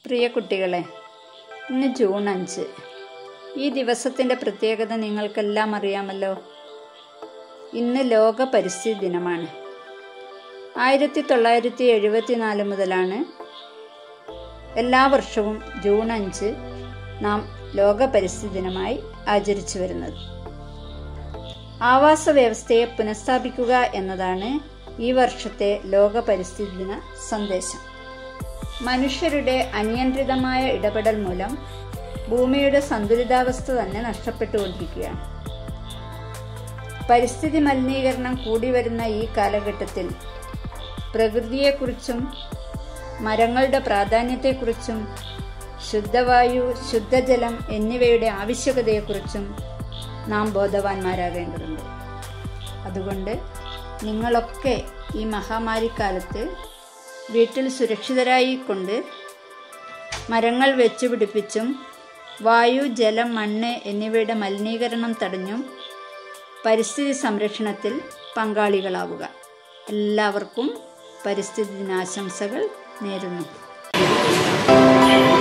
പ്രിയ കുട്ടികളെ ഇന്ന് ജൂൺ അഞ്ച് ഈ ദിവസത്തിൻ്റെ പ്രത്യേകത നിങ്ങൾക്കെല്ലാം അറിയാമല്ലോ ഇന്ന് ലോക പരിസ്ഥിതി ദിനമാണ് ആയിരത്തി തൊള്ളായിരത്തി എഴുപത്തി നാല് മുതലാണ് എല്ലാ വർഷവും ജൂൺ അഞ്ച് നാം ലോക പരിസ്ഥിതി ദിനമായി ആചരിച്ചു വരുന്നത് ആവാസ വ്യവസ്ഥയെ പുനഃസ്ഥാപിക്കുക എന്നതാണ് ഈ വർഷത്തെ ലോക പരിസ്ഥിതി ദിന സന്ദേശം മനുഷ്യരുടെ അനിയന്ത്രിതമായ ഇടപെടൽ മൂലം ഭൂമിയുടെ സന്തുലിതാവസ്ഥ തന്നെ നഷ്ടപ്പെട്ടുകൊണ്ടിരിക്കുകയാണ് പരിസ്ഥിതി മലിനീകരണം കൂടി വരുന്ന ഈ കാലഘട്ടത്തിൽ പ്രകൃതിയെക്കുറിച്ചും മരങ്ങളുടെ പ്രാധാന്യത്തെക്കുറിച്ചും ശുദ്ധവായു ശുദ്ധജലം എന്നിവയുടെ ആവശ്യകതയെക്കുറിച്ചും നാം ബോധവാന്മാരാകേണ്ടതുണ്ട് അതുകൊണ്ട് നിങ്ങളൊക്കെ ഈ മഹാമാരിക്കാലത്ത് വീട്ടിൽ സുരക്ഷിതരായി കൊണ്ട് മരങ്ങൾ വെച്ചുപിടിപ്പിച്ചും വായു ജലം മണ്ണ് എന്നിവയുടെ മലിനീകരണം തടഞ്ഞും പരിസ്ഥിതി സംരക്ഷണത്തിൽ പങ്കാളികളാവുക എല്ലാവർക്കും പരിസ്ഥിതി ദിനാശംസകൾ നേരുന്നു